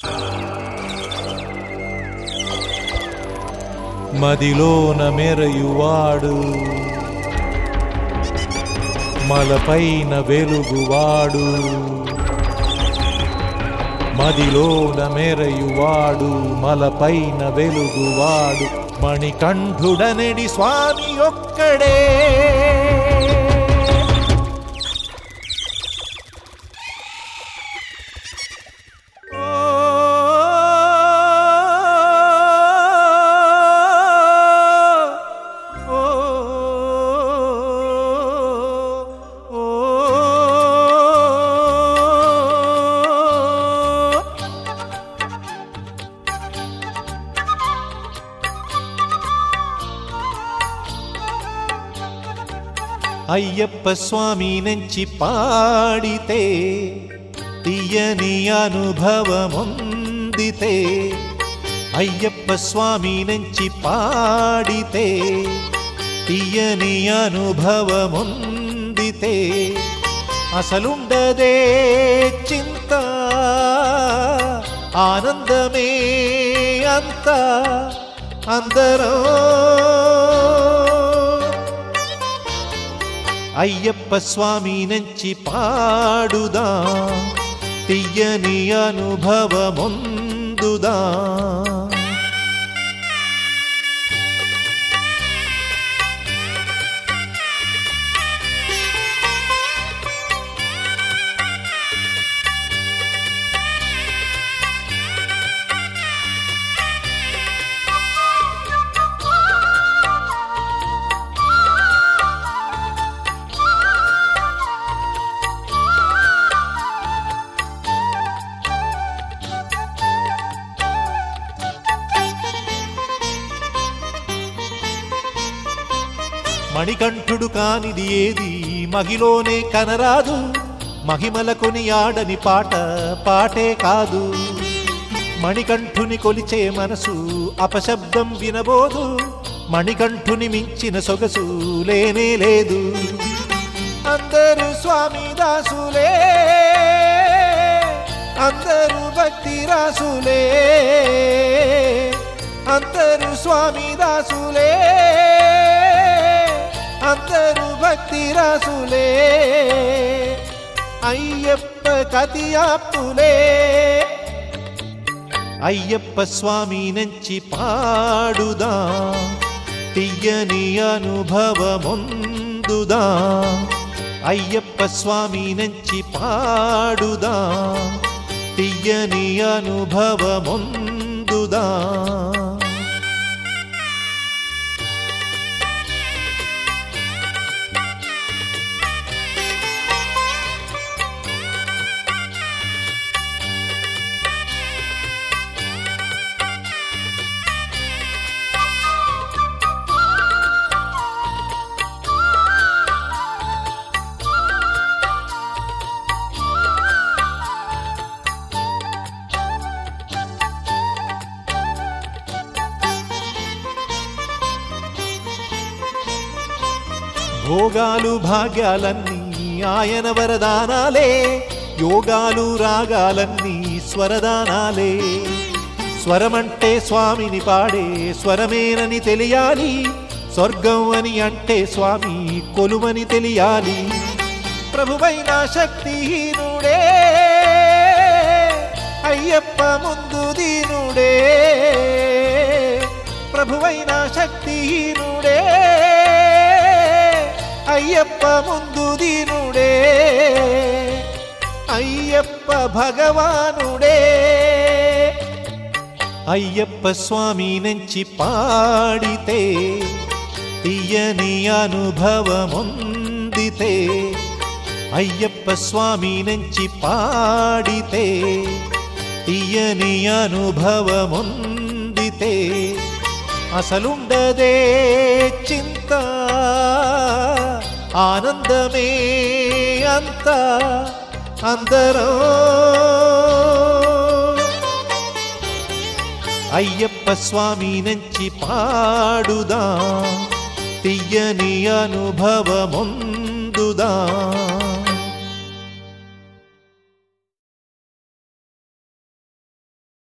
మదిలోన మెరయువాడు మలపైన వెలుగువాడు మదిలోన మెరయువాడు మలపైన వెలుగువాడు మణికంఠుడనడి స్వామి ఒక్కడే అయ్యప్ప స్వామి నుంచి పాడితే తీయని అనుభవముందితే అయ్యప్ప స్వామి నుంచి పాడితే తీయని అనుభవముందితే అసలుండదే చింత ఆనందమే అంత అందరూ అయ్యప్ప స్వామి నుంచి పాడుదా తీయని అనుభవముందుదా మణికంఠుడు కానిది ఏది మహిలోనే కనరాదు మహిమల కొనియాడని పాట పాటే కాదు మణికంఠుని కొలిచే మనసు అపశబ్దం వినబోదు మణికంఠుని మించిన సొగసు లేనే లేదు అందరూ స్వామి దాసులే అందరూ భక్తి రాసులే అందరూ స్వామి దాసులే అందరూ భక్తి రాసులే అయ్యప్ప కతియాప్పులే అయ్యప్ప స్వామి నుంచి పాడుదా తీయని అనుభవముందుదా అయ్యప్ప స్వామి నుంచి పాడుదా తీయని అనుభవముందుదా భోగాలు భాగ్యాలన్నీ ఆయన వరదానాలే యోగాలు రాగాలన్నీ స్వరదానాలే స్వరమంటే స్వామిని పాడే స్వరమేనని తెలియాలి స్వర్గం అని అంటే స్వామి కొలువని తెలియాలి ప్రభువైన శక్తిహీనుడే అయ్యప్ప ముందు దీనుడే ప్రభువైన శక్తిహీనుడే అయ్యప్ప ముందు దీనుడే అయ్యప్ప భగవానుడే అయ్యప్ప స్వామి నుంచి పాడితే తీయని అనుభవముందితే అయ్యప్ప స్వామి నుంచి పాడితే తీయని అనుభవముందితే అసలుండదే చింత ఆనందమే అంత అందరూ అయ్యప్ప స్వామి నుంచి పాడుదా తీయని అనుభవముందుదా